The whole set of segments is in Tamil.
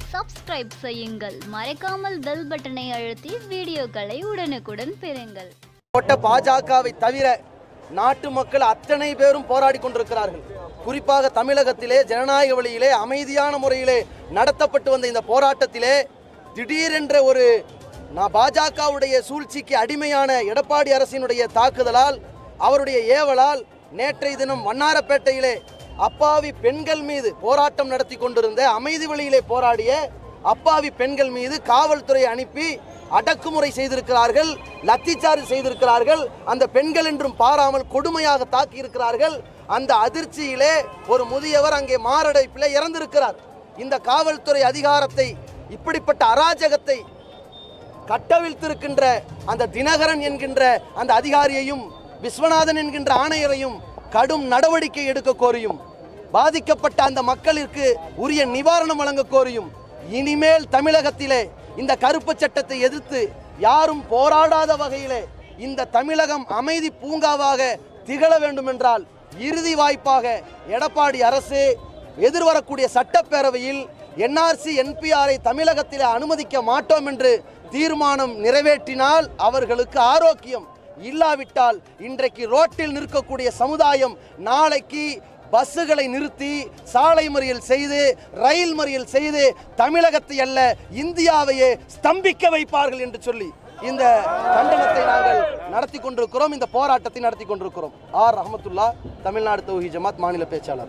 சப்ஸ்கிரைப் செய்யுங்கள் மறக்காமல் பெல் பட்டனை அழுத்தி வீடியோக்களை உடனுக்குடன் பெறுங்கள் போட்ட பாஜகவை தவிர நாட்டு மக்கள் அத்தனை பேரும் போராடி கொண்டிருக்கிறார்கள் குறிப்பாக தமிழகத்திலே ஜனநாயக வழியிலே அமைதியான முறையிலே நடத்தப்பட்டு வந்த இந்த போராட்டத்திலே திடீரென்ற ஒரு நான் பாஜகவுடைய சூழ்ச்சிக்கு அடிமையான எடப்பாடி அரசினுடைய தாக்குதலால் அவருடைய ஏவலால் நேற்றைய தினம் வண்ணாரப்பேட்டையிலே அப்பாவி பெண்கள் மீது போராட்டம் நடத்தி கொண்டிருந்த அமைதி வழியிலே போராடிய அப்பாவி பெண்கள் மீது காவல்துறை அனுப்பி அடக்குமுறை செய்திருக்கிறார்கள் லத்திச்சார்ஜ் செய்திருக்கிறார்கள் அந்த பெண்கள் என்றும் பாராமல் கொடுமையாக தாக்கி இருக்கிறார்கள் அந்த அதிர்ச்சியிலே ஒரு முதியவர் அங்கே மாரடைப்பிலே இறந்திருக்கிறார் இந்த காவல்துறை அதிகாரத்தை இப்படிப்பட்ட அராஜகத்தை கட்டவிழ்த்திருக்கின்ற அந்த தினகரன் என்கின்ற அந்த அதிகாரியையும் விஸ்வநாதன் என்கின்ற ஆணையரையும் கடும் நடவடிக்கை எடுக்க கோரியும் பாதிக்கப்பட்ட அந்த மக்களிற்கு உரிய நிவாரணம் வழங்க கோரியும் இனிமேல் தமிழகத்திலே இந்த கருப்பு சட்டத்தை எதிர்த்து யாரும் போராடாத வகையிலே இந்த தமிழகம் அமைதி பூங்காவாக திகழ வேண்டும் என்றால் இறுதி வாய்ப்பாக எடப்பாடி அரசு எதிர்வரக்கூடிய சட்டப்பேரவையில் என்ஆர்சி என்பிஆரை தமிழகத்தில் அனுமதிக்க மாட்டோம் என்று தீர்மானம் நிறைவேற்றினால் அவர்களுக்கு ஆரோக்கியம் இல்லாவிட்டால் இன்றைக்கு ரோட்டில் நிற்கக்கூடிய சமுதாயம் நாளைக்கு பஸ்ஸுகளை நிறுத்தி சாலை மறியல் செய்து ரயில் மறியல் செய்து தமிழகத்தை அல்ல இந்தியாவையே ஸ்தம்பிக்க வைப்பார்கள் என்று சொல்லி இந்த கண்டனத்தை நாங்கள் நடத்தி கொண்டிருக்கிறோம் இந்த போராட்டத்தை நடத்தி கொண்டிருக்கிறோம் ஆர் ரஹமத்துல்லா தமிழ்நாடு தௌஹி ஜமாத் மாநில பேச்சாளர்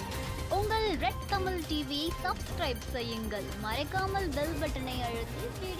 உங்கள் ரெட் தமிழ் டிவியை சப்ஸ்கிரைப் செய்யுங்கள் மறக்காமல் பெல் பட்டனை அழுத்தி